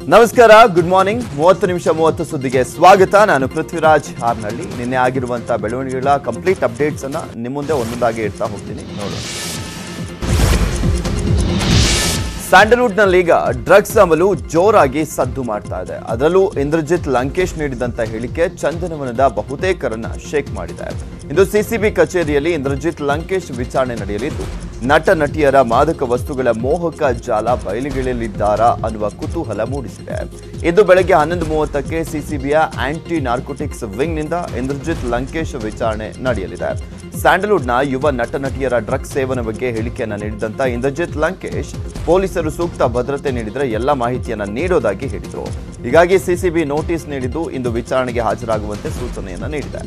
ನಮಸ್ಕಾರ good morning ಮೂವತ್ತು ನಿಮಿಷ ಮೂವತ್ತು ಸುದ್ದಿಗೆ ಸ್ವಾಗತ ನಾನು ಪೃಥ್ವಿರಾಜ್ ಹಾರ್ನಳ್ಳಿ ನಿನ್ನೆ ಆಗಿರುವಂತಹ ಬೆಳವಣಿಗೆಗಳ ಕಂಪ್ಲೀಟ್ ಅಪ್ಡೇಟ್ಸ್ ಅನ್ನ ನಿಮ್ಮ ಮುಂದೆ ಒಂದೊಂದಾಗಿ ಇಡ್ತಾ ಹೋಗ್ತೀನಿ ನೋಡೋಣ ಸ್ಯಾಂಡಲ್ವುಡ್ನಲ್ಲಿ ಈಗ ಡ್ರಗ್ಸ್ ಅಮಲು ಜೋರಾಗಿ ಸದ್ದು ಮಾಡ್ತಾ ಇದೆ ಅದರಲ್ಲೂ ಇಂದ್ರಜಿತ್ ಲಂಕೇಶ್ ನೀಡಿದಂತ ಹೇಳಿಕೆ ಚಂದನವನದ ಬಹುತೇಕರನ್ನ ಶೇಕ್ ಮಾಡಿದೆ ಇಂದು ಸಿಸಿಬಿ ಕಚೇರಿಯಲ್ಲಿ ಇಂದ್ರಜಿತ್ ಲಂಕೇಶ್ ವಿಚಾರಣೆ ನಡೆಯಲಿದ್ದು ನಟ ನಟಿಯರ ಮಾದಕ ವಸ್ತುಗಳ ಮೋಹಕ ಜಾಲ ಬಯಲಿಗೆಳೆಯಲಿದ್ದಾರಾ ಅನ್ನುವ ಕುತೂಹಲ ಮೂಡಿಸಿದೆ ಇಂದು ಬೆಳಗ್ಗೆ ಹನ್ನೊಂದು ಮೂವತ್ತಕ್ಕೆ ಸಿಸಿಬಿಯ ಆಂಟಿ ನಾರ್ಕೋಟಿಕ್ಸ್ ವಿಂಗ್ನಿಂದ ಇಂದ್ರಜಿತ್ ಲಂಕೇಶ್ ವಿಚಾರಣೆ ನಡೆಯಲಿದೆ ಸ್ಯಾಂಡಲ್ವುಡ್ನ ಯುವ ನಟ ನಟಿಯರ ಡ್ರಗ್ಸ್ ಸೇವನೆ ಬಗ್ಗೆ ಹೇಳಿಕೆಯನ್ನ ನೀಡಿದಂತ ಇಂದ್ರಜಿತ್ ಲಂಕೇಶ್ ಪೊಲೀಸರು ಸೂಕ್ತ ಭದ್ರತೆ ನೀಡಿದರೆ ಎಲ್ಲ ಮಾಹಿತಿಯನ್ನ ನೀಡೋದಾಗಿ ಹೇಳಿದರು ಹೀಗಾಗಿ ಸಿಸಿಬಿ ನೋಟಿಸ್ ನೀಡಿದ್ದು ಇಂದು ವಿಚಾರಣೆಗೆ ಹಾಜರಾಗುವಂತೆ ಸೂಚನೆಯನ್ನ ನೀಡಿದೆ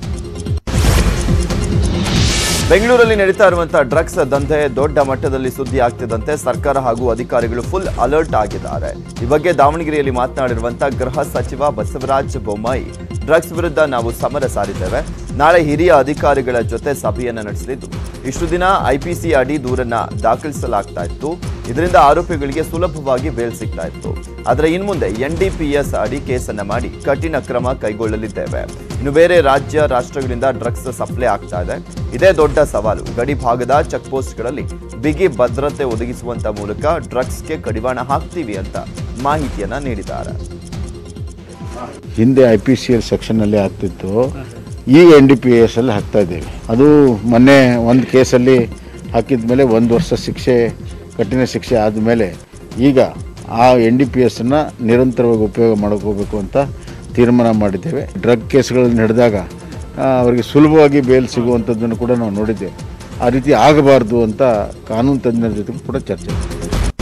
ಬೆಂಗಳೂರಲ್ಲಿ ನಡೀತಾ ಇರುವಂತಹ ಡ್ರಗ್ಸ್ ದಂಧೆ ದೊಡ್ಡ ಮಟ್ಟದಲ್ಲಿ ಸುದ್ದಿ ಆಗ್ತಿದ್ದಂತೆ ಸರ್ಕಾರ ಹಾಗೂ ಅಧಿಕಾರಿಗಳು ಫುಲ್ ಅಲರ್ಟ್ ಆಗಿದ್ದಾರೆ ಈ ಬಗ್ಗೆ ದಾವಣಗೆರೆಯಲ್ಲಿ ಮಾತನಾಡಿರುವಂತಹ ಗೃಹ ಸಚಿವ ಬಸವರಾಜ ಬೊಮ್ಮಾಯಿ ಡ್ರಗ್ಸ್ ವಿರುದ್ಧ ನಾವು ಸಮರ ಸಾರಿದ್ದೇವೆ ನಾಳೆ ಹಿರಿಯ ಅಧಿಕಾರಿಗಳ ಜೊತೆ ಸಭೆಯನ್ನ ನಡೆಸಲಿದ್ದು ಇಷ್ಟು ದಿನ ಐಪಿಸಿ ಅಡಿ ದೂರನ್ನ ದಾಖಲಿಸಲಾಗ್ತಾ ಇತ್ತು ಇದರಿಂದ ಆರೋಪಿಗಳಿಗೆ ಸುಲಭವಾಗಿ ಬೇಲ್ ಸಿಗ್ತಾ ಇತ್ತು ಆದರೆ ಇನ್ಮುಂದೆ ಎನ್ಡಿಪಿಎಸ್ ಅಡಿ ಕೇಸನ್ನ ಮಾಡಿ ಕಠಿಣ ಕ್ರಮ ಕೈಗೊಳ್ಳಲಿದ್ದೇವೆ ಇನ್ನು ಬೇರೆ ರಾಜ್ಯ ರಾಷ್ಟ್ರಗಳಿಂದ ಡ್ರಗ್ಸ್ ಸಪ್ಲೈ ಆಗ್ತಾ ಇದೆ ಇದೇ ದೊಡ್ಡ ಸವಾಲು ಗಡಿ ಭಾಗದ ಚೆಕ್ ಪೋಸ್ಟ್ಗಳಲ್ಲಿ ಬಿಗಿ ಭದ್ರತೆ ಒದಗಿಸುವಂತ ಮೂಲಕ ಡ್ರಗ್ಸ್ಗೆ ಕಡಿವಾಣ ಹಾಕ್ತೀವಿ ಅಂತ ಮಾಹಿತಿಯನ್ನ ನೀಡಿದ್ದಾರೆ ಹಿಂದೆ ಐ ಪಿ ಸಿ ಎಲ್ ಸೆಕ್ಷನಲ್ಲಿ ಆಗ್ತಿತ್ತು ಈಗ ಎನ್ ಡಿ ಪಿ ಎಸ್ ಅಲ್ಲಿ ಹಾಕ್ತಾ ಇದ್ದೇವೆ ಅದು ಮೊನ್ನೆ ಒಂದು ಕೇಸಲ್ಲಿ ಹಾಕಿದ ಮೇಲೆ ಒಂದು ವರ್ಷ ಶಿಕ್ಷೆ ಕಠಿಣ ಶಿಕ್ಷೆ ಆದಮೇಲೆ ಈಗ ಆ ಎನ್ ಡಿ ಪಿ ಎಸ್ಸನ್ನು ನಿರಂತರವಾಗಿ ಉಪಯೋಗ ಮಾಡ್ಕೋಬೇಕು ಅಂತ ತೀರ್ಮಾನ ಮಾಡಿದ್ದೇವೆ ಡ್ರಗ್ ಕೇಸ್ಗಳಲ್ಲಿ ನಡೆದಾಗ ಆ, ಅವರಿಗೆ ಸುಲಭವಾಗಿ ಬೇಲ್ ಸಿಗುವಂಥದ್ದನ್ನು ಕೂಡ ನಾವು ನೋಡಿದ್ದೇವೆ ಆ ರೀತಿ ಆಗಬಾರ್ದು ಅಂತ ಕಾನೂನು ತಜ್ಞರ ಜೊತೆ ಕೂಡ ಚರ್ಚೆ ಮಾಡಿದ್ದೇವೆ.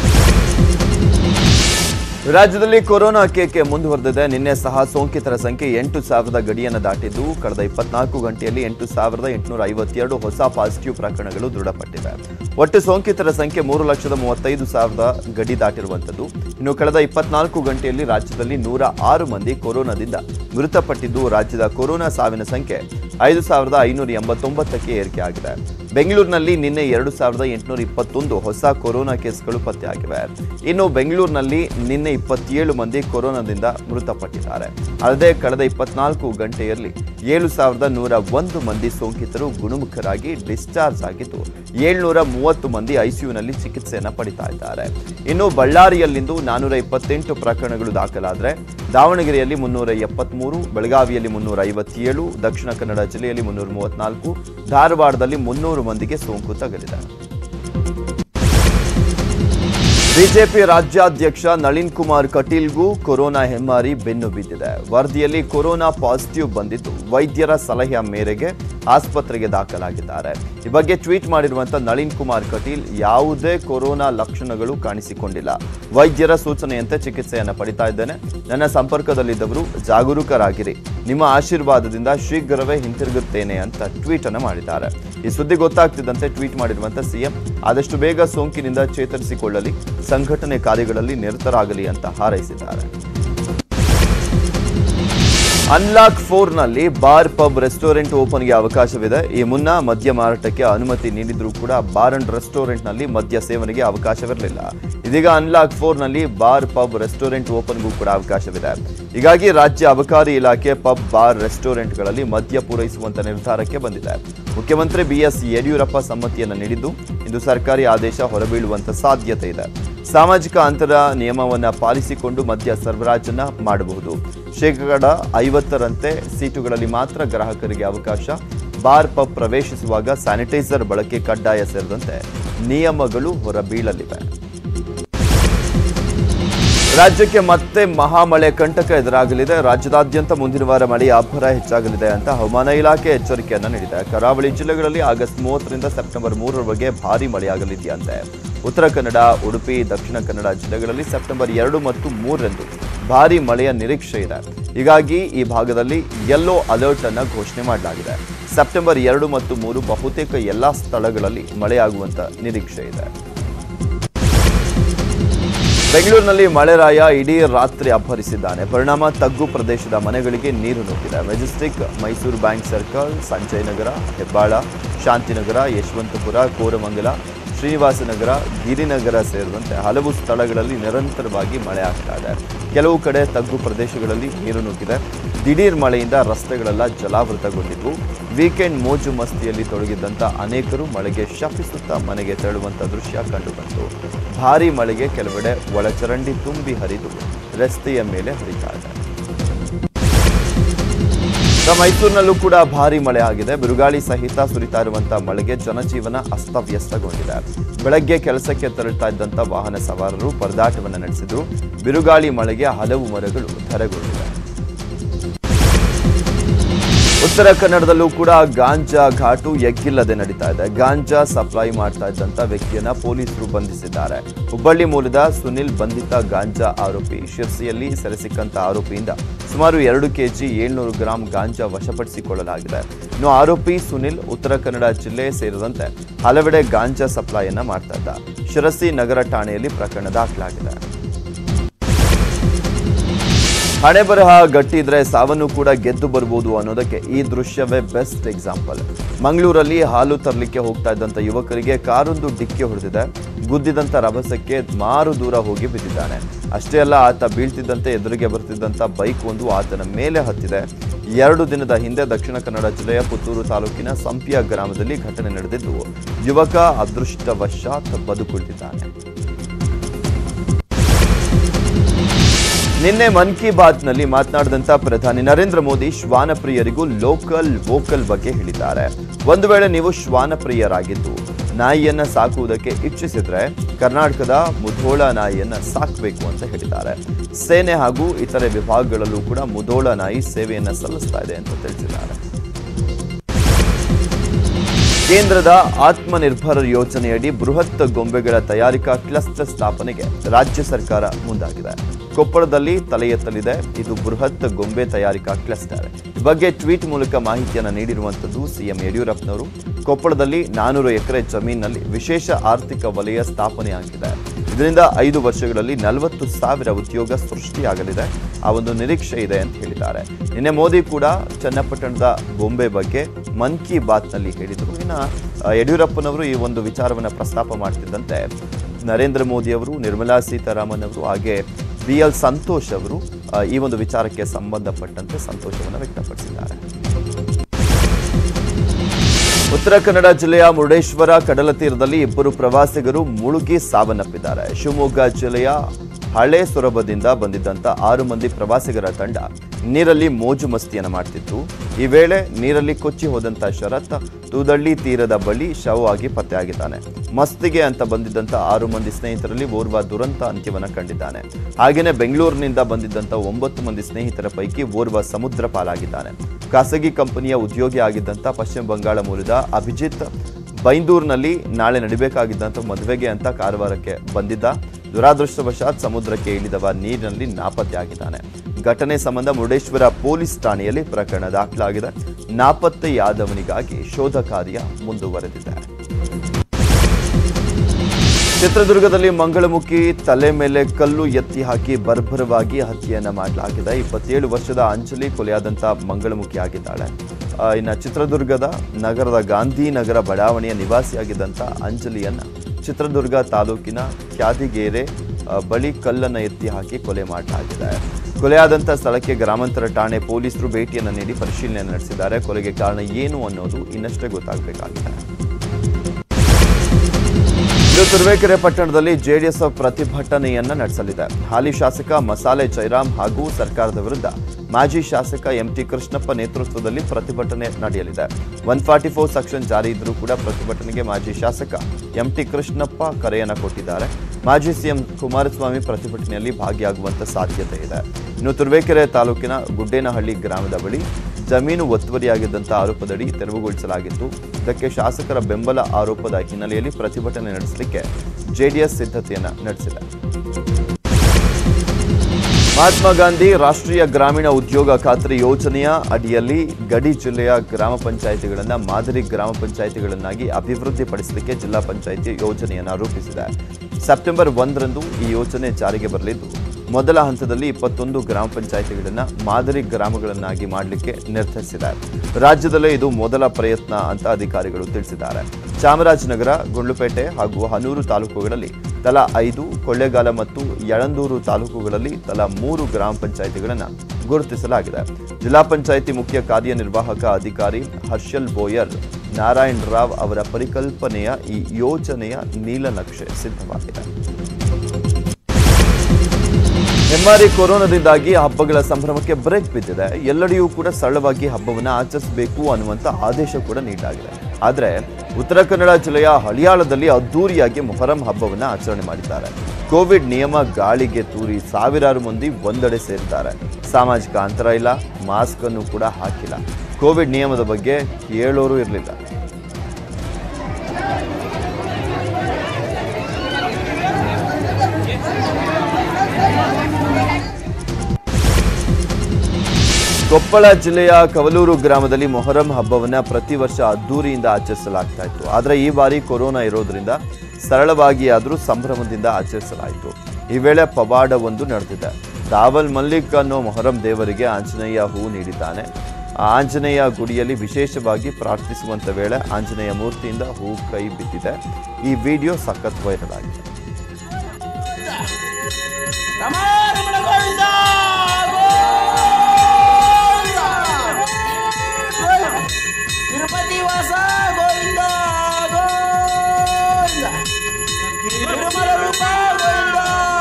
ರಾಜ್ಯದಲ್ಲಿ ಕೊರೋನಾ ಕೇಕೆ ಮುಂದುವರೆದಿದೆ ನಿನ್ನೆ ಸಹ ಸೋಂಕಿತರ ಸಂಖ್ಯೆ ಎಂಟು ಸಾವಿರದ ಗಡಿಯನ್ನು ದಾಟಿದ್ದು ಕಳೆದ ಇಪ್ಪತ್ನಾಲ್ಕು ಗಂಟೆಯಲ್ಲಿ ಎಂಟು ಸಾವಿರದ ಎಂಟುನೂರ ಐವತ್ತೆರಡು ಹೊಸ ಪಾಸಿಟಿವ್ ಪ್ರಕರಣಗಳು ದೃಢಪಟ್ಟಿವೆ ಒಟ್ಟು ಸೋಂಕಿತರ ಸಂಖ್ಯೆ ಮೂರು ಲಕ್ಷದ ಮೂವತ್ತೈದು ಸಾವಿರದ ಗಡಿ ದಾಟಿರುವಂಥದ್ದು ಇನ್ನು ಕಳೆದ ಇಪ್ಪತ್ನಾಲ್ಕು ಗಂಟೆಯಲ್ಲಿ ರಾಜ್ಯದಲ್ಲಿ ನೂರ ಆರು ಮಂದಿ ಕೊರೋನಾದಿಂದ ಮೃತಪಟ್ಟಿದ್ದು ರಾಜ್ಯದ ಕೊರೋನಾ ಸಾವಿನ ಸಂಖ್ಯೆ ಐದು ಸಾವಿರದ ಐನೂರ ಎಂಬತ್ತೊಂಬತ್ತಕ್ಕೆ ಏರಿಕೆ ಆಗಿದೆ ಬೆಂಗಳೂರಿನಲ್ಲಿ ನಿನ್ನೆ ಎರಡು ಸಾವಿರದ ಎಂಟುನೂರ ಇಪ್ಪತ್ತೊಂದು ಹೊಸ ಕೊರೋನಾ ಕೇಸ್ಗಳು ಪತ್ತೆಯಾಗಿವೆ ಇನ್ನು ಬೆಂಗಳೂರಿನಲ್ಲಿ ನಿನ್ನೆ ಇಪ್ಪತ್ತೇಳು ಮಂದಿ ಕೊರೋನಾದಿಂದ ಮೃತಪಟ್ಟಿದ್ದಾರೆ ಅಲ್ಲದೆ ಕಳೆದ ಇಪ್ಪತ್ನಾಲ್ಕು ಗಂಟೆಯಲ್ಲಿ ಏಳು ಸಾವಿರದ ನೂರ ಒಂದು ಮಂದಿ ಸೋಂಕಿತರು ಗುಣಮುಖರಾಗಿ ಡಿಸ್ಚಾರ್ಜ್ ಆಗಿದ್ದು ಏಳ್ನೂರ ಮೂವತ್ತು ಮಂದಿ ಐಸಿಯುನಲ್ಲಿ ಚಿಕಿತ್ಸೆಯನ್ನು ಪಡಿತಾ ಇದ್ದಾರೆ ಇನ್ನು ಬಳ್ಳಾರಿಯಲ್ಲಿಂದು ನಾನೂರ ಇಪ್ಪತ್ತೆಂಟು ಪ್ರಕರಣಗಳು ದಾಖಲಾದರೆ ದಾವಣಗೆರೆಯಲ್ಲಿ ಮುನ್ನೂರ ಎಪ್ಪತ್ಮೂರು ಬೆಳಗಾವಿಯಲ್ಲಿ ಮುನ್ನೂರ ಐವತ್ತೇಳು ದಕ್ಷಿಣ ಕನ್ನಡ ಜಿಲ್ಲೆಯಲ್ಲಿ ಮುನ್ನೂರ ಮೂವತ್ನಾಲ್ಕು ಧಾರವಾಡದಲ್ಲಿ ಮುನ್ನೂರು ಮಂದಿಗೆ ಸೋಂಕು ತಗುಲಿದೆ ಬಿಜೆಪಿ ರಾಜ್ಯಾಧ್ಯಕ್ಷ ನಳಿನ್ ಕುಮಾರ್ ಕಟೀಲ್ಗೂ ಕೊರೋನಾ ಹೆಮ್ಮಾರಿ ಬೆನ್ನು ಬಿದ್ದಿದೆ ವರದಿಯಲ್ಲಿ ಕೊರೋನಾ ಪಾಸಿಟಿವ್ ಬಂದಿದ್ದು ವೈದ್ಯರ ಸಲಹೆಯ ಮೇರೆಗೆ ಆಸ್ಪತ್ರೆಗೆ ದಾಖಲಾಗಿದ್ದಾರೆ ಈ ಬಗ್ಗೆ ಟ್ವೀಟ್ ಮಾಡಿರುವಂತ ನಳಿನ್ ಕುಮಾರ್ ಕಟೀಲ್ ಯಾವುದೇ ಕೊರೋನಾ ಲಕ್ಷಣಗಳು ಕಾಣಿಸಿಕೊಂಡಿಲ್ಲ ವೈದ್ಯರ ಸೂಚನೆಯಂತೆ ಚಿಕಿತ್ಸೆಯನ್ನು ಪಡಿತಾ ಇದ್ದೇನೆ ನನ್ನ ಸಂಪರ್ಕದಲ್ಲಿದ್ದವರು ಜಾಗರೂಕರಾಗಿರಿ ನಿಮ್ಮ ಆಶೀರ್ವಾದದಿಂದ ಶೀಘ್ರವೇ ಹಿಂತಿರುಗುತ್ತೇನೆ ಅಂತ ಟ್ವೀಟ್ ಅನ್ನು ಮಾಡಿದ್ದಾರೆ ಈ ಸುದ್ದಿ ಗೊತ್ತಾಗ್ತಿದ್ದಂತೆ ಟ್ವೀಟ್ ಮಾಡಿರುವಂತ ಸಿಎಂ ಆದಷ್ಟು ಬೇಗ ಸೋಂಕಿನಿಂದ ಚೇತರಿಸಿಕೊಳ್ಳಲಿ ಸಂಘಟನೆ ಕಾರ್ಯಗಳಲ್ಲಿ ನಿರತರಾಗಲಿ ಅಂತ ಹಾರೈಸಿದ್ದಾರೆ ಅನ್ಲಾಕ್ ಫೋರ್ನಲ್ಲಿ ಬಾರ್ ಪಬ್ ರೆಸ್ಟೋರೆಂಟ್ ಓಪನ್ಗೆ ಅವಕಾಶವಿದೆ ಈ ಮುನ್ನ ಮದ್ಯ ಮಾರಾಟಕ್ಕೆ ಅನುಮತಿ ನೀಡಿದ್ರೂ ಕೂಡ ಬಾರ್ ಅಂಡ್ ರೆಸ್ಟೋರೆಂಟ್ನಲ್ಲಿ ಮದ್ಯ ಸೇವನೆಗೆ ಅವಕಾಶವಿರಲಿಲ್ಲ ಇದೀಗ ಅನ್ಲಾಕ್ ಫೋರ್ನಲ್ಲಿ ಬಾರ್ ಪಬ್ ರೆಸ್ಟೋರೆಂಟ್ ಓಪನ್ಗೂ ಕೂಡ ಅವಕಾಶವಿದೆ ಹೀಗಾಗಿ ರಾಜ್ಯ ಅಬಕಾರಿ ಇಲಾಖೆ ಪಬ್ ಬಾರ್ ರೆಸ್ಟೋರೆಂಟ್ಗಳಲ್ಲಿ ಮದ್ಯ ಪೂರೈಸುವಂತ ನಿರ್ಧಾರಕ್ಕೆ ಬಂದಿದೆ ಮುಖ್ಯಮಂತ್ರಿ ಬಿಎಸ್ ಯಡಿಯೂರಪ್ಪ ಸಮ್ಮತಿಯನ್ನು ನೀಡಿದ್ದು ಇಂದು ಸರ್ಕಾರಿ ಆದೇಶ ಹೊರಬೀಳುವಂತ ಸಾಧ್ಯತೆ ಇದೆ ಸಾಮಾಜಿಕ ಅಂತರ ನಿಯಮವನ್ನ ಪಾಲಿಸಿಕೊಂಡು ಮದ್ಯ ಸರಬರಾಜನ್ನ ಮಾಡಬಹುದು ಶೇಕಡ ಐವತ್ತರಂತೆ ಸೀಟುಗಳಲ್ಲಿ ಮಾತ್ರ ಗ್ರಾಹಕರಿಗೆ ಅವಕಾಶ ಬಾರ್ ಪಬ್ ಪ್ರವೇಶಿಸುವಾಗ ಸ್ಯಾನಿಟೈಸರ್ ಬಳಕೆ ಕಡ್ಡಾಯ ಸೇರಿದಂತೆ ನಿಯಮಗಳು ಹೊರಬೀಳಲಿವೆ ರಾಜ್ಯಕ್ಕೆ ಮತ್ತೆ ಮಹಾಮಳೆ ಕಂಟಕ ಎದುರಾಗಲಿದೆ ರಾಜ್ಯದಾದ್ಯಂತ ಮುಂದಿನ ವಾರ ಮಳೆಯ ಅಬ್ಬರ ಹೆಚ್ಚಾಗಲಿದೆ ಅಂತ ಹವಾಮಾನ ಇಲಾಖೆ ಎಚ್ಚರಿಕೆಯನ್ನ ನೀಡಿದೆ ಕರಾವಳಿ ಜಿಲ್ಲೆಗಳಲ್ಲಿ ಆಗಸ್ಟ್ ಮೂವತ್ತರಿಂದ ಸೆಪ್ಟೆಂಬರ್ ಮೂರರವರೆಗೆ ಭಾರಿ ಮಳೆಯಾಗಲಿದೆಯಂತೆ ಉತ್ತರ ಕನ್ನಡ ಉಡುಪಿ ದಕ್ಷಿಣ ಕನ್ನಡ ಜಿಲ್ಲೆಗಳಲ್ಲಿ ಸೆಪ್ಟೆಂಬರ್ ಎರಡು ಮತ್ತು ಮೂರರಂದು ಭಾರಿ ಮಳೆಯ ನಿರೀಕ್ಷೆ ಇದೆ ಹೀಗಾಗಿ ಈ ಭಾಗದಲ್ಲಿ ಯೆಲ್ಲೋ ಅಲರ್ಟ್ ಅನ್ನ ಘೋಷಣೆ ಮಾಡಲಾಗಿದೆ ಸೆಪ್ಟೆಂಬರ್ ಎರಡು ಮತ್ತು ಮೂರು ಬಹುತೇಕ ಎಲ್ಲಾ ಸ್ಥಳಗಳಲ್ಲಿ ಮಳೆಯಾಗುವಂತ ನಿರೀಕ್ಷೆ ಇದೆ ಬೆಂಗಳೂರಿನಲ್ಲಿ ಮಳೆರಾಯ ಇಡೀ ರಾತ್ರಿ ಅಬ್ಬರಿಸಿದ್ದಾನೆ ಪರಿಣಾಮ ತಗ್ಗು ಪ್ರದೇಶದ ಮನೆಗಳಿಗೆ ನೀರು ನುಗ್ಗಿದೆ Majestic Mysore bank circle Sanjayanagar Hebbal Shantinagar Yeshwanthpur Koramangala Srinivasanagar Girinagar ಸೇರಿದಂತೆ ಹಲವು ಸ್ಥಳಗಳಲ್ಲಿ ನಿರಂತರವಾಗಿ ಮಳೆ ಆಗ್ತಾ ಇದೆ ಕೆಲವು ಕಡೆ ತಗ್ಗು ಪ್ರದೇಶಗಳಲ್ಲಿ ನೀರು ನುಗ್ಗಿದೆ ದಿಢೀರ್ ಮಳೆಯಿಂದ ರಸ್ತೆಗಳೆಲ್ಲ ಜಲಾವೃತಗೊಂಡಿದ್ವು ವೀಕೆಂಡ್ ಮೋಜು ಮಸ್ತಿಯಲ್ಲಿ ತೊಡಗಿದ್ದಂಥ ಅನೇಕರು ಮಳೆಗೆ ಶಪಿಸುತ್ತಾ ಮನೆಗೆ ತೆರಳುವಂಥ ದೃಶ್ಯ ಕಂಡುಬಂತು ಭಾರೀ ಮಳೆಗೆ ಕೆಲವೆಡೆ ಒಳಚರಂಡಿ ತುಂಬಿ ಹರಿದು ರಸ್ತೆಯ ಮೇಲೆ ಹರಿತಾ ಇದೆ ಇತ್ತ ಮೈಸೂರಿನಲ್ಲೂ ಕೂಡ ಭಾರಿ ಮಳೆ ಆಗಿದೆ ಬಿರುಗಾಳಿ ಸಹಿತ ಸುರಿತಾ ಇರುವಂತಹ ಮಳೆಗೆ ಜನಜೀವನ ಅಸ್ತವ್ಯಸ್ತಗೊಂಡಿದೆ ಬೆಳಗ್ಗೆ ಕೆಲಸಕ್ಕೆ ತೆರಳುತ್ತಾ ಇದ್ದಂತ ವಾಹನ ಸವಾರರು ಪರದಾಟವನ್ನು ನಡೆಸಿದ್ರು ಬಿರುಗಾಳಿ ಮಳೆಗೆ ಹಲವು ಮರಗಳು ಧರೆಗೊಂಡಿವೆ ಉತ್ತರ ಕನ್ನಡದಲ್ಲೂ ಕೂಡ ಗಾಂಜಾ ಘಾಟು ಎಗ್ಗಿಲ್ಲದೆ ನಡೀತಾ ಇದೆ ಗಾಂಜಾ ಸಪ್ಲೈ ಮಾಡ್ತಾ ಇದ್ದಂತ ವ್ಯಕ್ತಿಯನ್ನ ಪೊಲೀಸರು ಬಂಧಿಸಿದ್ದಾರೆ ಹುಬ್ಬಳ್ಳಿ ಮೂಲದ ಸುನಿಲ್ ಬಂಧಿತ ಗಾಂಜಾ ಆರೋಪಿ ಶಿರ್ಸಿಯಲ್ಲಿ ಸೆರೆ ಸಿಕ್ಕಂತ ಆರೋಪಿಯಿಂದ ಸುಮಾರು ಎರಡು ಕೆಜಿ ಏಳ್ನೂರು ಗ್ರಾಂ ಗಾಂಜಾ ವಶಪಡಿಸಿಕೊಳ್ಳಲಾಗಿದೆ ಇನ್ನು ಆರೋಪಿ ಸುನಿಲ್ ಉತ್ತರ ಕನ್ನಡ ಜಿಲ್ಲೆ ಸೇರಿದಂತೆ ಹಲವೆಡೆ ಗಾಂಜಾ ಸಪ್ಲೈಯನ್ನ ಮಾಡ್ತಾ ಇದ್ದ ಶಿರಸಿ ನಗರ ಠಾಣೆಯಲ್ಲಿ ಪ್ರಕರಣ ದಾಖಲಾಗಿದೆ ಹಣೆ ಬರಹ ಗಟ್ಟಿ ಇದ್ರೆ ಸಾವನ್ನು ಕೂಡ ಗೆದ್ದು ಬರ್ಬೋದು ಅನ್ನೋದಕ್ಕೆ ಈ ದೃಶ್ಯವೇ ಬೆಸ್ಟ್ ಎಕ್ಸಾಂಪಲ್ ಮಂಗಳೂರಲ್ಲಿ ಹಾಲು ತರಲಿಕ್ಕೆ ಹೋಗ್ತಾ ಇದ್ದಂತ ಯುವಕರಿಗೆ ಕಾರೊಂದು ಡಿಕ್ಕಿ ಹೊಡೆದಿದೆ ಗುದ್ದಿದಂತ ರಭಸಕ್ಕೆ ಮಾರು ದೂರ ಹೋಗಿ ಬಿದ್ದಿದ್ದಾನೆ ಅಷ್ಟೇ ಅಲ್ಲ ಆತ ಬೀಳ್ತಿದ್ದಂತೆ ಎದುರಿಗೆ ಬರ್ತಿದ್ದಂತ ಬೈಕ್ ಒಂದು ಆತನ ಮೇಲೆ ಹತ್ತಿದೆ ಎರಡು ದಿನದ ಹಿಂದೆ ದಕ್ಷಿಣ ಕನ್ನಡ ಜಿಲ್ಲೆಯ ಪುತ್ತೂರು ತಾಲೂಕಿನ ಸಂಪಿಯ ಗ್ರಾಮದಲ್ಲಿ ಘಟನೆ ನಡೆದಿದ್ದು ಯುವಕ ಅದೃಷ್ಟವಶಾತ್ ಬದುಕುಳಿದಿದ್ದಾನೆ ನಿನ್ನೆ ಮನ್ ಕಿ ಬಾತ್ನಲ್ಲಿ ಮಾತನಾಡಿದಂತ ಪ್ರಧಾನಿ ನರೇಂದ್ರ ಮೋದಿ ಶ್ವಾನಪ್ರಿಯರಿಗೂ ಲೋಕಲ್ ವೋಕಲ್ ಬಗ್ಗೆ ಹೇಳಿದ್ದಾರೆ ಒಂದು ವೇಳೆ ನೀವು ಶ್ವಾನಪ್ರಿಯರಾಗಿದ್ದು ನಾಯಿಯನ್ನ ಸಾಕುವುದಕ್ಕೆ ಇಚ್ಛಿಸಿದ್ರೆ ಕರ್ನಾಟಕದ ಮುಧೋಳ ನಾಯಿಯನ್ನ ಸಾಕಬೇಕು ಅಂತ ಹೇಳಿದ್ದಾರೆ ಸೇನೆ ಹಾಗೂ ಇತರೆ ವಿಭಾಗಗಳಲ್ಲೂ ಕೂಡ ಮುಧೋಳ ನಾಯಿ ಸೇವೆಯನ್ನ ಸಲ್ಲಿಸ್ತಾ ಇದೆ ಅಂತ ತಿಳಿಸಿದ್ದಾರೆ ಕೇಂದ್ರದ ಆತ್ಮನಿರ್ಭರ ಯೋಜನೆಯಡಿ ಬೃಹತ್ ಗೊಂಬೆಗಳ ತಯಾರಿಕಾ ಕ್ಲಸ್ಟರ್ ಸ್ಥಾಪನೆಗೆ ರಾಜ್ಯ ಸರ್ಕಾರ ಮುಂದಾಗಿದೆ ಕೊಪ್ಪಳದಲ್ಲಿ ತಲೆ ಎತ್ತಲಿದೆ ಇದು ಬೃಹತ್ ಗೊಂಬೆ ತಯಾರಿಕಾ ಕ್ಲಸ್ಟರ್ ಈ ಬಗ್ಗೆ ಟ್ವೀಟ್ ಮೂಲಕ ಮಾಹಿತಿಯನ್ನು ನೀಡಿರುವಂಥದ್ದು ಸಿಎಂ ಯಡಿಯೂರಪ್ಪನವರು ಕೊಪ್ಪಳದಲ್ಲಿ ನಾನೂರು ಎಕರೆ ಜಮೀನಿನಲ್ಲಿ ವಿಶೇಷ ಆರ್ಥಿಕ ವಲಯ ಸ್ಥಾಪನೆಯಾಗಿದೆ ಇದರಿಂದ ಐದು ವರ್ಷಗಳಲ್ಲಿ ನಲವತ್ತು ಸಾವಿರ ಉದ್ಯೋಗ ಸೃಷ್ಟಿಯಾಗಲಿದೆ ಆ ಒಂದು ನಿರೀಕ್ಷೆ ಇದೆ ಅಂತ ಹೇಳಿದ್ದಾರೆ ನಿನ್ನೆ ಮೋದಿ ಕೂಡ ಚನ್ನಪಟ್ಟಣದ ಬೊಂಬೆ ಬಗ್ಗೆ ಮನ್ ಕಿ ಬಾತ್ನಲ್ಲಿ ಹೇಳಿದರು ಇನ್ನು ಆ, ಯಡಿಯೂರಪ್ಪನವರು ಈ ಒಂದು ವಿಚಾರವನ್ನು ಪ್ರಸ್ತಾಪ ಮಾಡ್ತಿದ್ದಂತೆ ನರೇಂದ್ರ ಮೋದಿ ಅವರು ನಿರ್ಮಲಾ ಸೀತಾರಾಮನ್ ಅವರು ಹಾಗೆ ಬಿ ಎಲ್ ಸಂತೋಷ್ ಅವರು ಆ, ಈ ಒಂದು ವಿಚಾರಕ್ಕೆ ಸಂಬಂಧಪಟ್ಟಂತೆ ಸಂತೋಷವನ್ನು ವ್ಯಕ್ತಪಡಿಸಿದ್ದಾರೆ ಉತ್ತರ ಕನ್ನಡ ಜಿಲ್ಲೆಯ ಮುರುಡೇಶ್ವರ ಕಡಲ ತೀರದಲ್ಲಿ ಇಬ್ಬರು ಪ್ರವಾಸಿಗರು ಮುಳುಗಿ ಸಾವನ್ನಪ್ಪಿದ್ದಾರೆ ಶಿವಮೊಗ್ಗ ಜಿಲ್ಲೆಯ ಹಳೆ ಸೊರಬದಿಂದ ಬಂದಿದ್ದಂತ ಆರು ಮಂದಿ ಪ್ರವಾಸಿಗರ ತಂಡ ನೀರಲ್ಲಿ ಮೋಜು ಮಸ್ತಿಯನ್ನು ಮಾಡ್ತಿತ್ತು ಈ ವೇಳೆ ನೀರಲ್ಲಿ ಕೊಚ್ಚಿ ಹೋದಂತ ಶರತ್ ತೂದಳ್ಳಿ ತೀರದ ಬಳಿ ಶವವಾಗಿ ಪತ್ತೆಯಾಗಿದ್ದಾನೆ ಮಸ್ತಿಗೆ ಅಂತ ಬಂದಿದ್ದಂತ ಆರು ಮಂದಿ ಸ್ನೇಹಿತರಲ್ಲಿ ಓರ್ವ ದುರಂತ ಅಂತ್ಯವನ್ನ ಕಂಡಿದ್ದಾನೆ ಹಾಗೇನೆ ಬೆಂಗಳೂರಿನಿಂದ ಬಂದಿದ್ದಂತ ಒಂಬತ್ತು ಮಂದಿ ಸ್ನೇಹಿತರ ಪೈಕಿ ಓರ್ವ ಸಮುದ್ರ ಪಾಲಾಗಿದ್ದಾನೆ ಖಾಸಗಿ ಕಂಪನಿಯ ಉದ್ಯೋಗಿ ಆಗಿದ್ದಂತ ಪಶ್ಚಿಮ ಬಂಗಾಳ ಮೂಲದ ಅಭಿಜಿತ್ ಬೈಂದೂರಿನಲ್ಲಿ ನಾಳೆ ನಡಿಬೇಕಾಗಿದ್ದಂತ ಮದುವೆಗೆ ಅಂತ ಕಾರವಾರಕ್ಕೆ ಬಂದಿದ್ದ ದುರಾದೃಷ್ಟವಶಾತ್ ಸಮುದ್ರಕ್ಕೆ ಇಳಿದವ ನೀರಿನಲ್ಲಿ ನಾಪತ್ತೆಯಾಗಿದ್ದಾನೆ ಘಟನೆ ಸಂಬಂಧ ಮುರುಡೇಶ್ವರ ಪೊಲೀಸ್ ಠಾಣೆಯಲ್ಲಿ ಪ್ರಕರಣ ದಾಖಲಾಗಿದೆ ನಾಪತ್ತೆಯಾದವನಿಗಾಗಿ ಶೋಧ ಕಾರ್ಯ ಮುಂದುವರೆದಿದೆ ಚಿತ್ರದುರ್ಗದಲ್ಲಿ ಮಂಗಳಮುಖಿ ತಲೆ ಮೇಲೆ ಕಲ್ಲು ಎತ್ತಿ ಹಾಕಿ ಬರ್ಬರವಾಗಿ ಹತ್ಯೆಯನ್ನ ಮಾಡಲಾಗಿದೆ ಇಪ್ಪತ್ತೇಳು ವರ್ಷದ ಅಂಜಲಿ ಕೊಲೆಯಾದಂಥ ಮಂಗಳಮುಖಿ ಆಗಿದ್ದಾಳೆ ಆ, ಇನ್ನು ಚಿತ್ರದುರ್ಗದ ನಗರದ ಗಾಂಧಿನಗರ ಬಡಾವಣೆಯ ನಿವಾಸಿಯಾಗಿದ್ದಂಥ ಅಂಜಲಿಯನ್ನ ಚಿತ್ರದುರ್ಗ ತಾಲೂಕಿನ ಕ್ಯಾದಿಗೇರೆ ಆ, ಬಳಿ ಕಲ್ಲನ್ನು ಎತ್ತಿ ಹಾಕಿ ಕೊಲೆ ಮಾಡಲಾಗಿದೆ ಕೊಲೆಯಾದಂಥ ಸ್ಥಳಕ್ಕೆ ಗ್ರಾಮಾಂತರ ಠಾಣೆ ಪೊಲೀಸರು ಭೇಟಿಯನ್ನು ನೀಡಿ ಪರಿಶೀಲನೆ ನಡೆಸಿದ್ದಾರೆ ಕೊಲೆಗೆ ಕಾರಣ ಏನು ಅನ್ನೋದು ಇನ್ನಷ್ಟೇ ಗೊತ್ತಾಗಬೇಕಾಗಿದೆ ಇದು ತುರುವೇಕೆರೆ ಪಟ್ಟಣದಲ್ಲಿ ಜೆಡಿಎಸ್ ಪ್ರತಿಭಟನೆಯನ್ನ ನಡೆಸಲಿದೆ ಹಾಲಿ ಶಾಸಕ ಮಸಾಲೆ ಜೈರಾಮ್ ಹಾಗೂ ಸರ್ಕಾರದ ವಿರುದ್ಧ ಮಾಜಿ ಶಾಸಕ ಎಂಟಿ ಕೃಷ್ಣಪ್ಪ ನೇತೃತ್ವದಲ್ಲಿ ಪ್ರತಿಭಟನೆ ನಡೆಯಲಿದೆ ಒನ್ ಫಾರ್ಟಿ ಫೋರ್ ಸೆಕ್ಷನ್ ಜಾರಿ ಇದ್ರೂ ಕೂಡ ಪ್ರತಿಭಟನೆಗೆ ಮಾಜಿ ಶಾಸಕ ಎಂಟಿ ಕೃಷ್ಣಪ್ಪ ಕರೆಯನ್ನ ಕೊಟ್ಟಿದ್ದಾರೆ ಮಾಜಿ ಸಿಎಂ ಕುಮಾರಸ್ವಾಮಿ ಪ್ರತಿಭಟನೆಯಲ್ಲಿ ಭಾಗಿಯಾಗುವಂತ ಸಾಧ್ಯತೆ ಇದೆ ಇನ್ನು ತುರುವೇಕೆರೆ ತಾಲೂಕಿನ ಗುಡ್ಡೇನಹಳ್ಳಿ ಗ್ರಾಮದ ಬಳಿ ಜಮೀನು ಒತ್ತುವರಿಯಾಗಿದ್ದಂಥ ಆರೋಪದಡಿ ತೆರವುಗೊಳಿಸಲಾಗಿತ್ತು ಇದಕ್ಕೆ ಶಾಸಕರ ಬೆಂಬಲ ಆರೋಪದ ಹಿನ್ನೆಲೆಯಲ್ಲಿ ಪ್ರತಿಭಟನೆ ನಡೆಸಲಿಕ್ಕೆ ಜೆಡಿಎಸ್ ಸಿದ್ಧತೆಯನ್ನ ನಡೆಸಿದೆ ಮಹಾತ್ಮ ಗಾಂಧಿ ರಾಷ್ಟ್ರೀಯ ಗ್ರಾಮೀಣ ಉದ್ಯೋಗ ಖಾತ್ರಿ ಯೋಜನೆಯ ಅಡಿಯಲ್ಲಿ ಗಡಿ ಜಿಲ್ಲೆಯ ಗ್ರಾಮ ಪಂಚಾಯಿತಿಗಳನ್ನು ಮಾದರಿ ಗ್ರಾಮ ಪಂಚಾಯಿತಿಗಳನ್ನಾಗಿ ಅಭಿವೃದ್ಧಿಪಡಿಸಲಿಕ್ಕೆ ಜಿಲ್ಲಾ ಪಂಚಾಯಿತಿ ಯೋಜನೆಯನ್ನು ರೂಪಿಸಿದೆ ಸೆಪ್ಟೆಂಬರ್ ಒಂದರಂದು ಈ ಯೋಜನೆ ಜಾರಿಗೆ ಬರಲಿದ್ದು ಮೊದಲ ಹಂತದಲ್ಲಿ ಇಪ್ಪತ್ತೊಂದು ಗ್ರಾಮ ಪಂಚಾಯಿತಿಗಳನ್ನು ಮಾದರಿ ಗ್ರಾಮಗಳನ್ನಾಗಿ ಮಾಡಲಿಕ್ಕೆ ನಿರ್ಧರಿಸಿದೆ ರಾಜ್ಯದಲ್ಲೇ ಇದು ಮೊದಲ ಪ್ರಯತ್ನ ಅಂತ ಅಧಿಕಾರಿಗಳು ತಿಳಿಸಿದ್ದಾರೆ ಚಾಮರಾಜನಗರ ಗುಂಡ್ಲುಪೇಟೆ ಹಾಗೂ ಹನೂರು ತಾಲೂಕುಗಳಲ್ಲಿ ತಲಾ ಐದು ಕೊಳ್ಳೇಗಾಲ ಮತ್ತು ಯಳಂದೂರು ತಾಲೂಕುಗಳಲ್ಲಿ ತಲಾ ಮೂರು ಗ್ರಾಮ ಪಂಚಾಯಿತಿಗಳನ್ನು ಗುರುತಿಸಲಾಗಿದೆ ಜಿಲ್ಲಾ ಪಂಚಾಯಿತಿ ಮುಖ್ಯ ಕಾರ್ಯನಿರ್ವಾಹಕ ಅಧಿಕಾರಿ ಹರ್ಷಲ್ ಬೋಯರ್ ನಾರಾಯಣ್ ರಾವ್ ಅವರ ಪರಿಕಲ್ಪನೆಯ ಈ ಯೋಜನೆಯ ನೀಲನಕ್ಷೆ ಸಿದ್ಧವಾಗಿದೆ ಹೆಮ್ಮಾರಿ ಕೊರೋನಾದಿಂದಾಗಿ ಹಬ್ಬಗಳ ಸಂಭ್ರಮಕ್ಕೆ ಬ್ರೇಕ್ ಬಿದ್ದಿದೆ ಎಲ್ಲೆಡೆಯೂ ಕೂಡ ಸರಳವಾಗಿ ಹಬ್ಬವನ್ನು ಆಚರಿಸಬೇಕು ಅನ್ನುವಂಥ ಆದೇಶ ಕೂಡ ನೀಡಲಾಗಿದೆ ಆದರೆ ಉತ್ತರ ಕನ್ನಡ ಜಿಲ್ಲೆಯ ಹಳಿಯಾಳದಲ್ಲಿ ಅದ್ದೂರಿಯಾಗಿ ಮೊಹರಂ ಹಬ್ಬವನ್ನು ಆಚರಣೆ ಮಾಡಿದ್ದಾರೆ ಕೋವಿಡ್ ನಿಯಮ ಗಾಳಿಗೆ ತೂರಿ ಸಾವಿರಾರು ಮಂದಿ ಒಂದೆಡೆ ಸೇರಿದ್ದಾರೆ ಸಾಮಾಜಿಕ ಅಂತರ ಇಲ್ಲ ಮಾಸ್ಕ್ ಅನ್ನು ಕೂಡ ಹಾಕಿಲ್ಲ ಕೋವಿಡ್ ನಿಯಮದ ಬಗ್ಗೆ ಕೇಳೋರು ಇರಲಿಲ್ಲ ಕೊಪ್ಪಳ ಜಿಲ್ಲೆಯ ಕವಲೂರು ಗ್ರಾಮದಲ್ಲಿ ಮೊಹರಂ ಹಬ್ಬವನ್ನ ಪ್ರತಿ ವರ್ಷ ಅದ್ದೂರಿಯಿಂದ ಆಚರಿಸಲಾಗ್ತಾ ಇತ್ತು ಆದರೆ ಈ ಬಾರಿ ಕೊರೋನಾ ಇರೋದ್ರಿಂದ ಸರಳವಾಗಿ ಆದರೂ ಸಂಭ್ರಮದಿಂದ ಆಚರಿಸಲಾಯಿತು ಈ ವೇಳೆ ಪವಾಡವೊಂದು ನಡೆದಿದೆ ದಾವಲ್ ಮಲ್ಲಿಕ್ ಅನ್ನೋ ಮೊಹರಂ ದೇವರಿಗೆ ಆಂಜನೇಯ ಹೂ ನೀಡಿದ್ದಾನೆ ಆ ಆಂಜನೇಯ ಗುಡಿಯಲ್ಲಿ ವಿಶೇಷವಾಗಿ ಪ್ರಾರ್ಥಿಸುವಂತ ವೇಳೆ ಆಂಜನೇಯ ಮೂರ್ತಿಯಿಂದ ಹೂ ಕೈ ಬಿದ್ದಿದೆ ಈ ವಿಡಿಯೋ ಸಖತ್ ವೈರಲ್ ಆಗಿದೆ ರಮಾರಮಣ ಗೋವಿಂದ ಗೋವಿಂದ ತಿರುಪತಿ ವಾಸ ಗೋವಿಂದ ಗೋವಿಂದ ತಿರುಮಲ ರೂಪ ಗೋವಿಂದ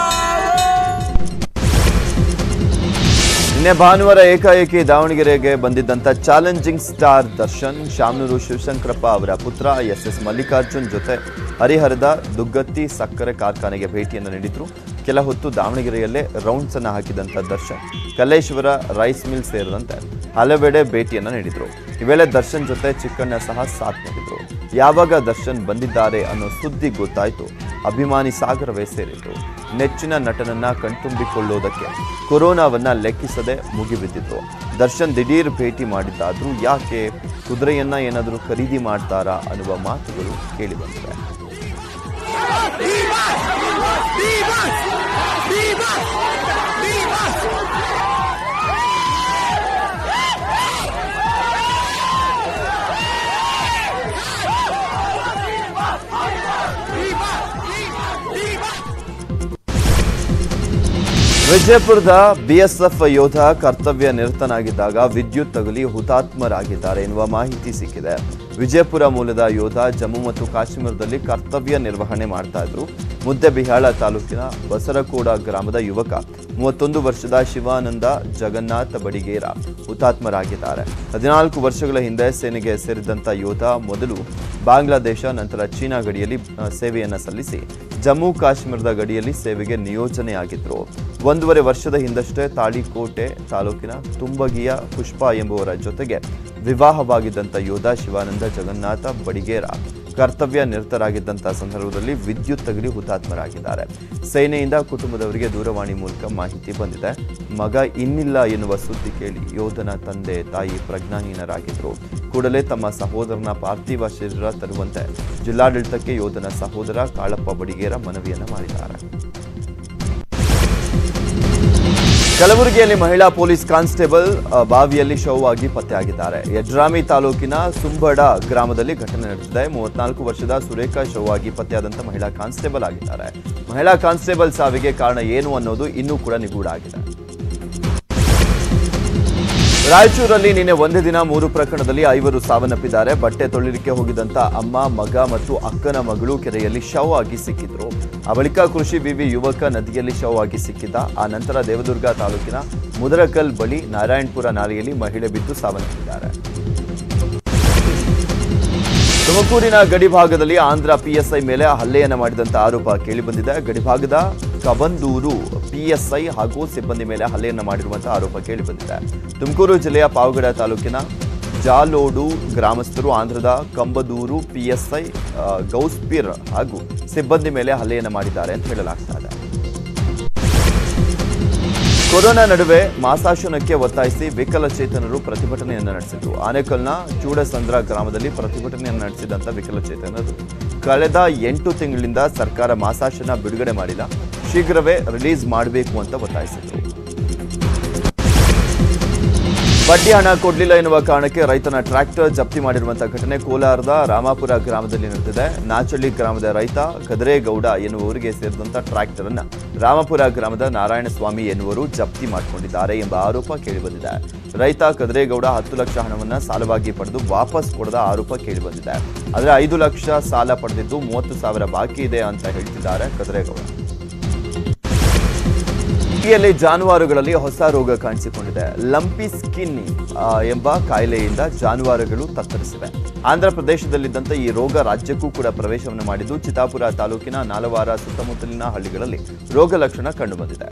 ನಿನ್ನೆ ಭಾನುವಾರ ಏಕಾಏಕಿ ದಾವಣಗೆರೆಗೆ ಬಂದಿದ್ದಂಥ ಚಾಲೆಂಜಿಂಗ್ ಸ್ಟಾರ್ ದರ್ಶನ್ ಶಾಮನೂರು ಶಿವಶಂಕರಪ್ಪ ಅವರ ಪುತ್ರ ಎಸ್ ಎಸ್ ಮಲ್ಲಿಕಾರ್ಜುನ್ ಜೊತೆ ಹರಿಹರದ ದುಗ್ಗತ್ತಿ ಸಕ್ಕರೆ ಕಾರ್ಖಾನೆಗೆ ಭೇಟಿಯನ್ನು ನೀಡಿದ್ರು ಕೆಲ ಹೊತ್ತು ದಾವಣಗೆರೆಯಲ್ಲೇ ರೌಂಡ್ಸ್ ಅನ್ನು ಹಾಕಿದಂಥ ದರ್ಶನ್ ಕಲ್ಲೇಶ್ವರ ರೈಸ್ ಮಿಲ್ ಸೇರಿದಂತೆ ಹಲವೆಡೆ ಭೇಟಿಯನ್ನು ನೀಡಿದ್ರು ಈ ವೇಳೆ ದರ್ಶನ್ ಜೊತೆ ಚಿಕ್ಕಣ್ಣ ಸಹ ಸಾಥ್ ನೀಡಿದ್ರು ಯಾವಾಗ ದರ್ಶನ್ ಬಂದಿದ್ದಾರೆ ಅನ್ನೋ ಸುದ್ದಿ ಗೊತ್ತಾಯ್ತು ಅಭಿಮಾನಿ ಸಾಗರವೇ ಸೇರಿತು ನೆಚ್ಚಿನ ನಟನನ್ನ ಕಣ್ತುಂಬಿಕೊಳ್ಳುವುದಕ್ಕೆ ಕೊರೋನಾವನ್ನ ಲೆಕ್ಕಿಸದೆ ಮುಗಿಬಿದ್ದಿತ್ತು ದರ್ಶನ್ ದಿಢೀರ್ ಭೇಟಿ ಮಾಡಿದ್ದಾದ್ರೂ ಯಾಕೆ ಕುದುರೆಯನ್ನ ಏನಾದರೂ ಖರೀದಿ ಮಾಡ್ತಾರಾ ಅನ್ನುವ ಮಾತುಗಳು ಕೇಳಿಬಂದಿವೆ ವಿಜಯಪುರದ ಬಿಎಸ್ಎಫ್ ಯೋಧ ಕರ್ತವ್ಯ ನಿರತನಾಗಿದ್ದಾಗ ವಿದ್ಯುತ್ ತಗುಲಿ ಹುತಾತ್ಮರಾಗಿದ್ದಾರೆ ಎನ್ನುವ ಮಾಹಿತಿ ಸಿಕ್ಕಿದೆ ವಿಜಯಪುರ ಮೂಲದ ಯೋಧ ಜಮ್ಮು ಮತ್ತು ಕಾಶ್ಮೀರದಲ್ಲಿ ಕರ್ತವ್ಯ ನಿರ್ವಹಣೆ ಮಾಡ್ತಾ ಇದ್ರು ಮುದ್ದೆಬಿಹಾಳ ತಾಲೂಕಿನ ಬಸರಕೋಡ ಗ್ರಾಮದ ಯುವಕ ಮೂವತ್ತೊಂದು ವರ್ಷದ ಶಿವಾನಂದ ಜಗನ್ನಾಥ ಬಡಿಗೇರ ಹುತಾತ್ಮರಾಗಿದ್ದಾರೆ ಹದಿನಾಲ್ಕು ವರ್ಷಗಳ ಹಿಂದೆ ಸೇನೆಗೆ ಸೇರಿದಂತ ಯೋಧ ಮೊದಲು ಬಾಂಗ್ಲಾದೇಶ ನಂತರ ಚೀನಾ ಗಡಿಯಲ್ಲಿ ಆ, ಸೇವೆಯನ್ನ ಸಲ್ಲಿಸಿ ಜಮ್ಮು ಕಾಶ್ಮೀರದ ಗಡಿಯಲ್ಲಿ ಸೇವೆಗೆ ನಿಯೋಜನೆಯಾಗಿದ್ರು ಒಂದೂವರೆ ವರ್ಷದ ಹಿಂದಷ್ಟೇ ತಾಳಿಕೋಟೆ ತಾಲೂಕಿನ ತುಂಬಗಿಯ ಪುಷ್ಪ ಎಂಬುವರ ಜೊತೆಗೆ ವಿವಾಹವಾಗಿದ್ದಂಥ ಯೋಧ ಶಿವಾನಂದ ಜಗನ್ನಾಥ ಬಡಿಗೇರ ಕರ್ತವ್ಯ ನಿರತರಾಗಿದ್ದಂಥ ಸಂದರ್ಭದಲ್ಲಿ ವಿದ್ಯುತ್ ತಗುಲಿ ಹುತಾತ್ಮರಾಗಿದ್ದಾರೆ ಸೇನೆಯಿಂದ ಕುಟುಂಬದವರಿಗೆ ದೂರವಾಣಿ ಮೂಲಕ ಮಾಹಿತಿ ಬಂದಿದೆ ಮಗ ಇನ್ನಿಲ್ಲ ಎನ್ನುವ ಸುದ್ದಿ ಕೇಳಿ ಯೋಧನ ತಂದೆ ತಾಯಿ ಪ್ರಜ್ಞಾಹೀನರಾಗಿದ್ದರು ಕೂಡಲೇ ತಮ್ಮ ಸಹೋದರನ ಪಾರ್ಥಿವ ಶರೀರ ತರುವಂತೆ ಜಿಲ್ಲಾಡಳಿತಕ್ಕೆ ಯೋಧನ ಸಹೋದರ ಕಾಳಪ್ಪ ಬಡಿಗೇರ ಮನವಿಯನ್ನ ಮಾಡಿದ್ದಾರೆ ಕಲಬುರಗಿಯಲ್ಲಿ ಮಹಿಳಾ ಪೊಲೀಸ್ ಕಾನ್ಸ್ಟೇಬಲ್ ಅ, ಬಾವಿಯಲ್ಲಿ ಶವವಾಗಿ ಪತ್ತೆಯಾಗಿದ್ದಾರೆ ಯಡ್ರಾಮಿ ತಾಲೂಕಿನ ಸುಂಬಡ ಗ್ರಾಮದಲ್ಲಿ ಘಟನೆ ನಡೆದಿದೆ ಮೂವತ್ನಾಲ್ಕು ವರ್ಷದ ಸುರೇಖಾ ಶವವಾಗಿ ಪತ್ತೆಯಾದಂಥ ಮಹಿಳಾ ಕಾನ್ಸ್ಟೇಬಲ್ ಆಗಿದ್ದಾರೆ ಮಹಿಳಾ ಕಾನ್ಸ್ಟೇಬಲ್ ಸಾವಿಗೆ ಕಾರಣ ಏನು ಅನ್ನೋದು ಇನ್ನೂ ಕೂಡ ನಿಗೂಢ ಆಗಿದೆ ರಾಯಚೂರಲ್ಲಿ ನಿನ್ನೆ ಒಂದೇ ದಿನ ಮೂರು ಪ್ರಕರಣದಲ್ಲಿ ಐವರು ಸಾವನ್ನಪ್ಪಿದ್ದಾರೆ ಬಟ್ಟೆ ತೊಳಿಲಿಕ್ಕೆ ಹೋಗಿದಂತ ಅಮ್ಮ ಮಗ ಮತ್ತು ಅಕ್ಕನ ಮಗಳು ಕೆರೆಯಲ್ಲಿ ಶವವಾಗಿ ಸಿಕ್ಕಿದ್ರು ಆ ಬಳಿಕ ಕೃಷಿ ವಿವಿ ಯುವಕ ನದಿಯಲ್ಲಿ ಶವವಾಗಿ ಸಿಕ್ಕಿದ್ದ ಆ ನಂತರ ದೇವದುರ್ಗ ತಾಲೂಕಿನ ಮುದರಕಲ್ ಬಳಿ ನಾರಾಯಣಪುರ ನಾಲೆಯಲ್ಲಿ ಮಹಿಳೆ ಬಿದ್ದು ಸಾವನ್ನಪ್ಪಿದ್ದಾರೆ ತುಮಕೂರಿನ ಗಡಿಭಾಗದಲ್ಲಿ ಆಂಧ್ರ ಪಿಎಸ್ಐ ಮೇಲೆ ಹಲ್ಲೆಯನ್ನ ಮಾಡಿದಂತ ಆರೋಪ ಕೇಳಿಬಂದಿದೆ ಗಡಿಭಾಗದ ಕಬಂದೂರು ಪಿಎಸ್ಐ ಹಾಗೂ ಸಿಬ್ಬಂದಿ ಮೇಲೆ ಹಲ್ಲೆಯನ್ನ ಮಾಡಿರುವಂತಹ ಆರೋಪ ಕೇಳಿಬಂದಿದೆ ತುಮಕೂರು ಜಿಲ್ಲೆಯ ಪಾವಗಡ ತಾಲೂಕಿನ ಜಾಲೋಡು ಗ್ರಾಮಸ್ಥರು ಆಂಧ್ರದ ಕಂಬದೂರು ಪಿಎಸ್ಐ ಆ, ಗೌಸ್ಪೀರ್ ಹಾಗೂ ಸಿಬ್ಬಂದಿ ಮೇಲೆ ಹಲ್ಲೆಯನ್ನ ಮಾಡಿದ್ದಾರೆ ಅಂತ ಹೇಳಲಾಗ್ತಾ ಇದೆ ಕೊರೋನಾ ನಡುವೆ ಮಾಸಾಶನಕ್ಕೆ ಒತ್ತಾಯಿಸಿ ವಿಕಲಚೇತನರು ಪ್ರತಿಭಟನೆಯನ್ನು ನಡೆಸಿದ್ರು ಆನೇಕಲ್ನ ಚೂಡಸಂದ್ರ ಗ್ರಾಮದಲ್ಲಿ ಪ್ರತಿಭಟನೆಯನ್ನು ನಡೆಸಿದಂತ ವಿಕಲಚೇತನರು ಕಳೆದ ಎಂಟು ತಿಂಗಳಿಂದ ಸರ್ಕಾರ ಮಾಸಾಶನ ಬಿಡುಗಡೆ ಮಾಡಿಲ್ಲ ಶೀಘ್ರವೇ ರಿಲೀಸ್ ಮಾಡಬೇಕು ಅಂತ ಒತ್ತಾಯಿಸಿದ್ರು ಬಡ್ಡಿ ಹಣ ಕೊಡ್ಲಿಲ್ಲ ಎನ್ನುವ ಕಾರಣಕ್ಕೆ ರೈತನ ಟ್ರ್ಯಾಕ್ಟರ್ ಜಪ್ತಿ ಮಾಡಿರುವಂತಹ ಘಟನೆ ಕೋಲಾರದ ರಾಮಾಪುರ ಗ್ರಾಮದಲ್ಲಿ ನಡೆದಿದೆ ನಾಚಳ್ಳಿ ಗ್ರಾಮದ ರೈತ ಕದರೇಗೌಡ ಎನ್ನುವವರಿಗೆ ಸೇರಿದಂತ ಟ್ರ್ಯಾಕ್ಟರ್ ಅನ್ನ ರಾಮಪುರ ಗ್ರಾಮದ ನಾರಾಯಣಸ್ವಾಮಿ ಎನ್ನುವರು ಜಪ್ತಿ ಮಾಡಿಕೊಂಡಿದ್ದಾರೆ ಎಂಬ ಆರೋಪ ಕೇಳಿಬಂದಿದೆ ರೈತ ಕದರೇಗೌಡ ಹತ್ತು ಲಕ್ಷ ಹಣವನ್ನ ಸಾಲವಾಗಿ ಪಡೆದು ವಾಪಸ್ ಕೊಡದ ಆರೋಪ ಕೇಳಿಬಂದಿದೆ ಆದರೆ ಐದು ಲಕ್ಷ ಸಾಲ ಪಡೆದಿದ್ದು ಮೂವತ್ತು ಸಾವಿರ ಬಾಕಿ ಇದೆ ಅಂತ ಹೇಳ್ತಿದ್ದಾರೆ ಕದರೇಗೌಡ ಹಳ್ಳಿಯಲ್ಲಿ ಜಾನುವಾರುಗಳಲ್ಲಿ ಹೊಸ ರೋಗ ಕಾಣಿಸಿಕೊಂಡಿದೆ ಲಂಪಿ ಸ್ಕಿನ್ ಎಂಬ ಕಾಯಿಲೆಯಿಂದ ಜಾನುವಾರುಗಳು ತತ್ತರಿಸಿವೆ ಆಂಧ್ರ ಪ್ರದೇಶದಲ್ಲಿದ್ದಂತೆ ಈ ರೋಗ ರಾಜ್ಯಕ್ಕೂ ಕೂಡ ಪ್ರವೇಶವನ್ನು ಮಾಡಿದ್ದು ಚಿತ್ತಾಪುರ ತಾಲೂಕಿನ ನಾಲವಾರ ಸುತ್ತಮುತ್ತಲಿನ ಹಳ್ಳಿಗಳಲ್ಲಿ ರೋಗ ಲಕ್ಷಣ ಕಂಡುಬಂದಿದೆ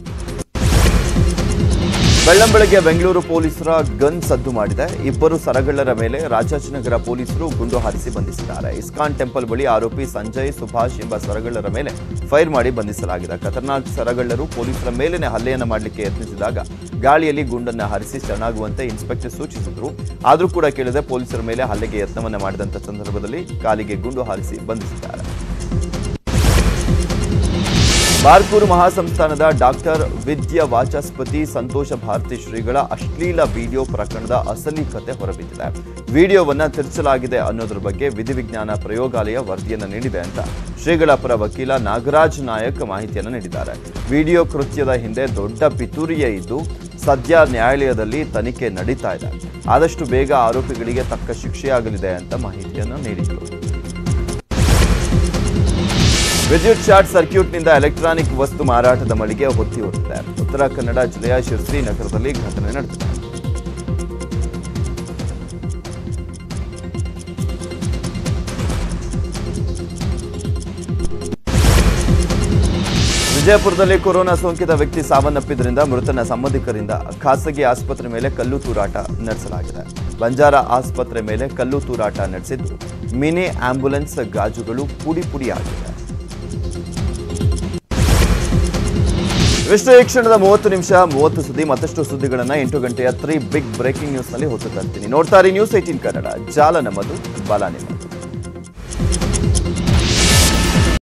ಬೆಳ್ಳಂಬೆಳಗ್ಗೆ ಬೆಂಗಳೂರು ಪೊಲೀಸರ ಗನ್ ಸದ್ದು ಮಾಡಿದೆ ಇಬ್ಬರು ಸರಗಳ್ಳರ ಮೇಲೆ ರಾಜಾಜಿನಗರ ಪೊಲೀಸರು ಗುಂಡು ಹಾರಿಸಿ ಬಂಧಿಸಿದ್ದಾರೆ ಇಸ್ಕಾನ್ ಟೆಂಪಲ್ ಬಳಿ ಆರೋಪಿ ಸಂಜಯ್ ಸುಭಾಷ್ ಎಂಬ ಸರಗಳ್ಳರ ಮೇಲೆ ಫೈರ್ ಮಾಡಿ ಬಂಧಿಸಲಾಗಿದೆ ಖತರ್ನಾಕ್ ಸರಗಳ್ಳರು ಪೊಲೀಸರ ಮೇಲೇನೆ ಹಲ್ಲೆಯನ್ನ ಮಾಡಲಿಕ್ಕೆ ಯತ್ನಿಸಿದಾಗ ಗಾಳಿಯಲ್ಲಿ ಗುಂಡನ್ನ ಹಾರಿಸಿ ಶರಣಾಗುವಂತೆ ಇನ್ಸ್ಪೆಕ್ಟರ್ ಸೂಚಿಸಿದ್ರು ಆದರೂ ಕೂಡ ಕೇಳದೆ ಪೊಲೀಸರ ಮೇಲೆ ಹಲ್ಲೆಗೆ ಯತ್ನವನ್ನ ಮಾಡಿದಂತ ಸಂದರ್ಭದಲ್ಲಿ ಕಾಲಿಗೆ ಗುಂಡು ಹಾರಿಸಿ ಬಂಧಿಸಿದ್ದಾರೆ ಬಾರ್ಕೂರು ಮಹಾಸಂಸ್ಥಾನದ ಡಾಕ್ಟರ್ ವಿದ್ಯಾ ವಾಚಸ್ಪತಿ ಸಂತೋಷ ಭಾರತಿ ಶ್ರೀಗಳ ಅಶ್ಲೀಲ ವಿಡಿಯೋ ಪ್ರಕರಣದ ಅಸಲಿ ಕತೆ ಹೊರಬಿದ್ದಿದೆ ವಿಡಿಯೋವನ್ನ ತಿರುಚಲಾಗಿದೆ ಅನ್ನೋದ್ರ ಬಗ್ಗೆ ವಿಧಿವಿಜ್ಞಾನ ಪ್ರಯೋಗಾಲಯ ವರದಿಯನ್ನ ನೀಡಿದೆ ಅಂತ ಶ್ರೀಗಳ ಪರ ವಕೀಲ ನಾಗರಾಜ್ ನಾಯಕ್ ಮಾಹಿತಿಯನ್ನು ನೀಡಿದ್ದಾರೆ ವಿಡಿಯೋ ಕೃತ್ಯದ ಹಿಂದೆ ದೊಡ್ಡ ಪಿತೂರಿಯೇ ಇದ್ದು ಸದ್ಯ ನ್ಯಾಯಾಲಯದಲ್ಲಿ ತನಿಖೆ ನಡೀತಾ ಇದೆ ಆದಷ್ಟು ಬೇಗ ಆರೋಪಿಗಳಿಗೆ ತಕ್ಕ ಶಿಕ್ಷೆಯಾಗಲಿದೆ ಅಂತ ಮಾಹಿತಿಯನ್ನು ನೀಡಿದರು ವಿದ್ಯುತ್ ಶಾರ್ಟ್ ಸರ್ಕ್ಯೂಟ್ನಿಂದ ಎಲೆಕ್ಟ್ರಾನಿಕ್ ವಸ್ತು ಮಾರಾಟದ ಮಳಿಗೆ ಹೊತ್ತಿ ಹೋಗಿದೆ ಉತ್ತರ ಕನ್ನಡ ಜಿಲ್ಲೆಯ ಶಿರ್ಸಿ ನಗರದಲ್ಲಿ ಘಟನೆ ನಡೆದಿದೆ ವಿಜಯಪುರದಲ್ಲಿ ಕೊರೋನಾ ಸೋಂಕಿತ ವ್ಯಕ್ತಿ ಸಾವನ್ನಪ್ಪಿದ್ರಿಂದ ಮೃತನ ಸಂಬಂಧಿಕರಿಂದ ಖಾಸಗಿ ಆಸ್ಪತ್ರೆ ಮೇಲೆ ಕಲ್ಲು ತೂರಾಟ ನಡೆಸಲಾಗಿದೆ ಬಂಜಾರ ಆಸ್ಪತ್ರೆ ಮೇಲೆ ಕಲ್ಲು ತೂರಾಟ ನಡೆಸಿದ್ದು ಮಿನಿ ಆಂಬ್ಯುಲೆನ್ಸ್ ಗಾಜುಗಳು ಪುಡಿ ಪುಡಿಯಾಗಿವೆ ವಿಶ್ವ ಈ ಕ್ಷಣದ ಮೂವತ್ತು ನಿಮಿಷ ಮೂವತ್ತು ಸುದ್ದಿ ಮತ್ತಷ್ಟು ಸುದ್ದಿಗಳನ್ನ ಎಂಟು ಗಂಟೆಯ ತ್ರೀ ಬಿಗ್ ಬ್ರೇಕಿಂಗ್ ನ್ಯೂಸ್ ನಲ್ಲಿ ಹೊತ್ತು ತರ್ತೀನಿ ನೋಡ್ತಾ ಇರಿ ನ್ಯೂಸ್ ಏಟೀನ್ ಕನ್ನಡ ಜಾಲ ನಮ್ಮದು ಬಲ ನಿಮ್ಮದು